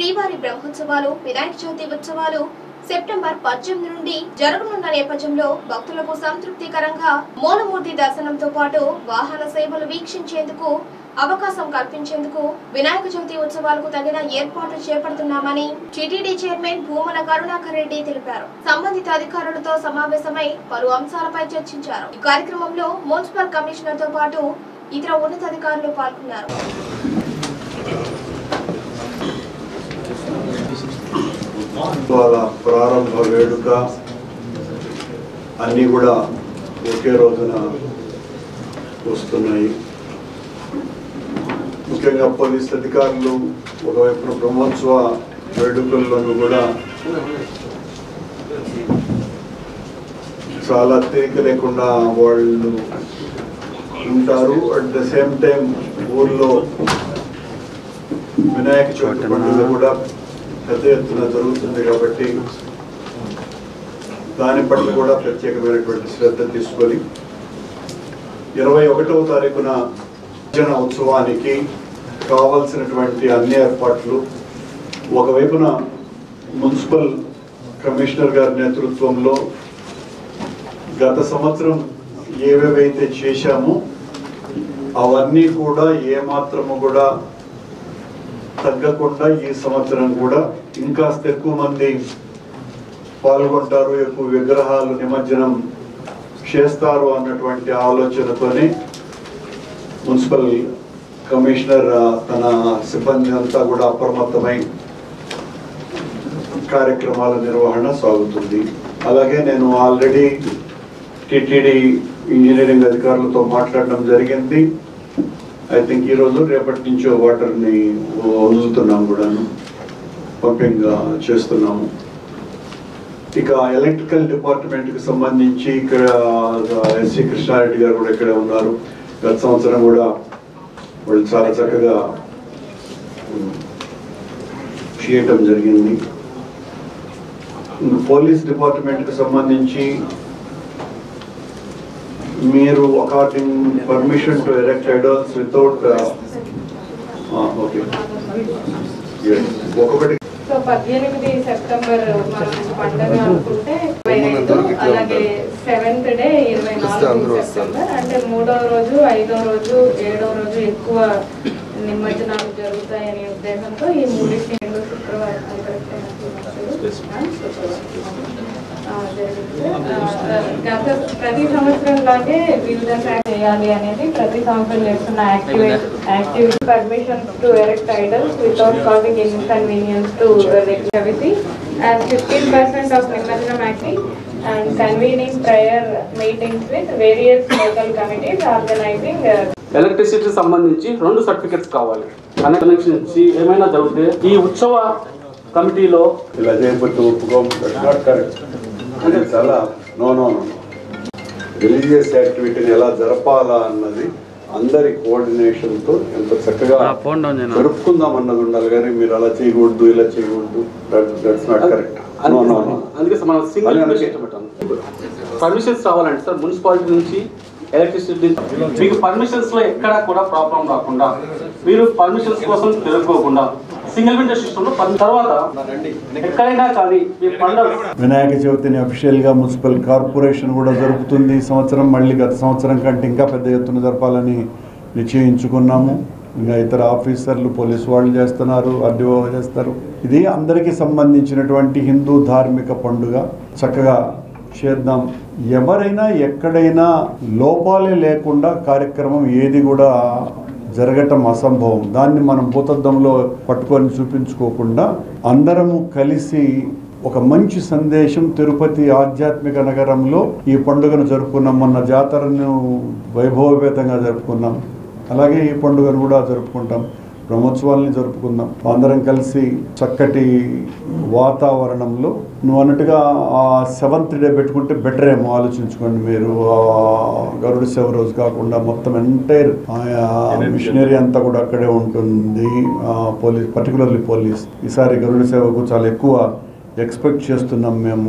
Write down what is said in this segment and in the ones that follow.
శ్రీవారి బ్రహ్మోత్సవాలు వినాయక చవితి ఉత్సవాలు సెప్టెంబర్ పద్దెనిమిది నుండి జరగనున్న నేపథ్యంలో భక్తులకు సంతృప్తికరంగా మూలమూర్తి దర్శనంతో పాటు వాహన సేవలు వీక్షించేందుకు అవకాశం కల్పించేందుకు వినాయక చవితి ఉత్సవాలకు తగిన ఏర్పాట్లు చేపడుతున్నామని టిటిడి చైర్మన్ భూమన కరుణాకర్ రెడ్డి తెలిపారు సంబంధిత అధికారులతో సమావేశమై పలు అంశాలపై చర్చించారు ఈ కార్యక్రమంలో మున్సిపల్ కమిషనర్ తో పాటు ఇతర ఉన్నతాధికారులు పాల్గొన్నారు వాళ్ళ ప్రారంభ వేడుక అన్నీ కూడా ఒకే రోజున వస్తున్నాయి ముఖ్యంగా పోలీస్ అధికారులు ఒకవైపున బ్రహ్మోత్సవ వేడుకల్లోనూ కూడా చాలా తీరిక లేకుండా వాళ్ళు ఉంటారు అట్ ద సేమ్ టైం ఊర్లో వినాయక చవితి పండుగ కూడా పెద్ద ఎత్తున జరుగుతుంది కాబట్టి దాని పట్ల కూడా ప్రత్యేకమైనటువంటి శ్రద్ధ తీసుకొని ఇరవై ఒకటవ తారీఖున జన ఉత్సవానికి కావాల్సినటువంటి అన్ని ఏర్పాట్లు ఒకవైపున మున్సిపల్ కమిషనర్ గారి నేతృత్వంలో గత సంవత్సరం ఏవేవైతే చేశామో అవన్నీ కూడా ఏమాత్రము కూడా తగ్గకుండా ఈ సంవత్సరం కూడా ఇంకాస్త ఎక్కువ మంది పాల్గొంటారు ఎక్కువ విగ్రహాలు నిమజ్జనం చేస్తారు అన్నటువంటి ఆలోచనతోనే మున్సిపల్ కమిషనర్ ఆ, తన సిబ్బంది అంతా కూడా అప్రమత్తమై కార్యక్రమాల నిర్వహణ సాగుతుంది అలాగే నేను ఆల్రెడీ టిటిడి ఇంజనీరింగ్ అధికారులతో మాట్లాడడం జరిగింది ఐ థింక్ ఈరోజు రేపటి నుంచో వాటర్ని వదులుతున్నాం కూడాను పంపింగ్ చేస్తున్నాము ఇక ఎలక్ట్రికల్ డిపార్ట్మెంట్కి సంబంధించి ఇక్కడ ఎస్సి కృష్ణారెడ్డి గారు కూడా ఇక్కడే ఉన్నారు గత సంవత్సరం కూడా వాళ్ళు చాలా చక్కగా ఉమ్, చేయటం జరిగింది పోలీస్ డిపార్ట్మెంట్కి సంబంధించి మీరు according permission to erect idols without okay ఒకటి సో పద్దెనిమిది సెప్టెంబర్ మనం పండగ అనుకుంటే ఇరవై రెండు అలాగే సెవెంత్ డే ఇరవై నాలుగు సెప్టెంబర్ అంటే మూడో రోజు ఐదో రోజు ఏడో రోజు ఎక్కువ నిమజ్జనాలు జరుగుతాయనే ఉద్దేశంతో ఈ మూడింటి రెండు శుక్రవారం అది correct అయినా ఆ, శుక్రవారం. ఆ, జరిగింది. ఆ, గత ప్రతి సంవత్సరం లాగే వివిధ శాఖ చేయాలి అనేది ప్రతి సంవత్సరం చేస్తున్న activate activity permission to erect idols without causing inconvenience to చవితి అండ్ ఫిఫ్టీన్ పర్సెంట్ ఆఫ్ నిమజ్జనం acting and convening prior meetings with various local committees organising electricity సంబంధించి రెండు సర్టిఫికెట్స్ కావాలి కనెక్షన్ ఇచ్చి ఏమైనా జరిగితే ఈ ఉత్సవ కమిటీలో ఇలా చేయబట్టి ఒప్పుకోం నాట్ కరెక్ట్ అంటే చాలా నో నో నో రిలీజియస్ యాక్టివిటీని ఎలా జరపాలా అన్నది అందరి కోఆర్డినేషన్తో ఎంత చక్కగా జరుపుకుందాం అన్నది ఉండాలి కానీ మీరు అలా చేయకూడదు ఇలా చేయకూడదు that's not correct no no no అందుకే మనం సింగిల్ అదే అందుకే. పెట్టాం పర్మిషన్స్ రావాలంటే సార్ మున్సిపాలిటీ నుంచి ఎలక్ట్రిసిటీ మీకు పర్మిషన్స్ లో ఎక్కడా కూడా ప్రాబ్లం రాకుండా మీరు పర్మిషన్స్ కోసం తిరుగుకోకుండా సింగిల్ విండో సిస్టమ్ లో పని తర్వాత ఎక్కడైనా కానీ మీ పండుగ వినాయక చవితిని అఫీషియల్గా మున్సిపల్ కార్పొరేషన్ కూడా జరుపుతుంది ఈ సంవత్సరం మళ్ళీ గత సంవత్సరం కంటే ఇంకా పెద్ద ఎత్తున జరపాలని నిశ్చయించుకున్నాము ఇంకా ఇతర ఆఫీసర్లు పోలీసు వాళ్ళు చేస్తున్నారు ఆర్డీఓ చేస్తారు ఇది అందరికీ సంబంధించినటువంటి హిందూ ధార్మిక పండుగ చక్కగా చేద్దాం ఎవరైనా ఎక్కడైనా లోపాలే లేకుండా కార్యక్రమం ఏది కూడా జరగటం అసంభవం దాన్ని మనం భూతద్దంలో పట్టుకొని చూపించుకోకుండా అందరము కలిసి ఒక మంచి సందేశం తిరుపతి ఆధ్యాత్మిక నగరంలో ఈ పండుగను జరుపుకున్నాం మొన్న జాతరను వైభవపేతంగా జరుపుకున్నాం అలాగే ఈ పండుగను కూడా జరుపుకుంటాం బ్రహ్మోత్సవాల్ని జరుపుకుందాం అందరం కలిసి చక్కటి వాతావరణంలో నువ్వు అన్నట్టుగా ఆ సెవెంత్ డే పెట్టుకుంటే బెటర్ ఏమో ఆలోచించుకోండి మీరు ఆ గరుడ సేవ రోజు కాకుండా మొత్తం ఎంటైర్ మిషనరీ అంతా కూడా అక్కడే ఉంటుంది ఆ, పోలీస్ పర్టికులర్లీ పోలీస్ ఈసారి గరుడ సేవకు చాలా ఎక్కువ ఎక్స్పెక్ట్ చేస్తున్నాం మేము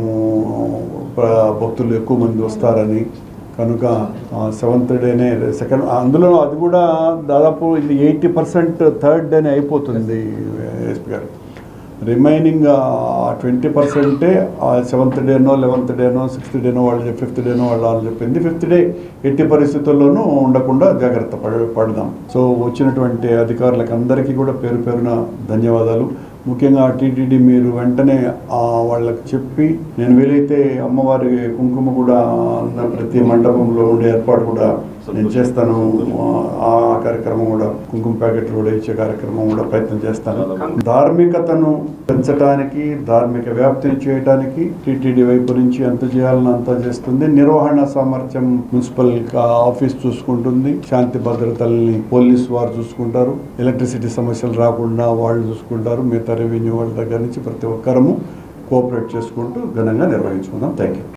ప్ర- భక్తులు ఎక్కువ మంది వస్తారని కనుక సెవెంత్ డేనే సెకండ్ అందులో అది కూడా దాదాపు ఇది ఎయిటీ పర్సెంట్ థర్డ్ డేనే అయిపోతుంది ఎస్పీ గారు రిమైనింగ్ ట్వంటీ పర్సెంటే సెవెంత్ డేనో లెవెంత్ డేనో సిక్స్త్ డేనో వాళ్ళు ఫిఫ్త్ డేనో వాళ్ళు వాళ్ళు చెప్పింది ఫిఫ్త్ డే ఎట్టి పరిస్థితుల్లోనూ ఉండకుండా జాగ్రత్త పడ పడదాం సో వచ్చినటువంటి అధికారులకు అందరికీ కూడా పేరు పేరున ధన్యవాదాలు ముఖ్యంగా టీటీడీ మీరు వెంటనే ఆ వాళ్ళకి చెప్పి నేను వీలైతే అమ్మవారి కుంకుమ కూడా ఉన్న ప్రతి మండపంలో ఉండే ఏర్పాటు కూడా నేను చేస్తాను ఆ కార్యక్రమం కూడా కుంకుమ ప్యాకెట్లు కూడా ఇచ్చే కార్యక్రమం కూడా ప్రయత్నం చేస్తాను ధార్మికతను పెంచడానికి ధార్మిక వ్యాప్తిని చేయడానికి టీటీడీ వైపు నుంచి ఎంత చేయాలని అంతా చేస్తుంది నిర్వహణ సామర్థ్యం మున్సిపల్ కా- ఆఫీస్ చూసుకుంటుంది శాంతి భద్రతల్ని పోలీస్ వారు చూసుకుంటారు ఎలక్ట్రిసిటీ సమస్యలు రాకుండా వాళ్ళు చూసుకుంటారు మిగతా రెవెన్యూ వాళ్ళ దగ్గర నుంచి ప్రతి ఒక్కరము కోఆపరేట్ చేసుకుంటూ ఘనంగా నిర్వహించుకుందాం థ్యాంక్ యూ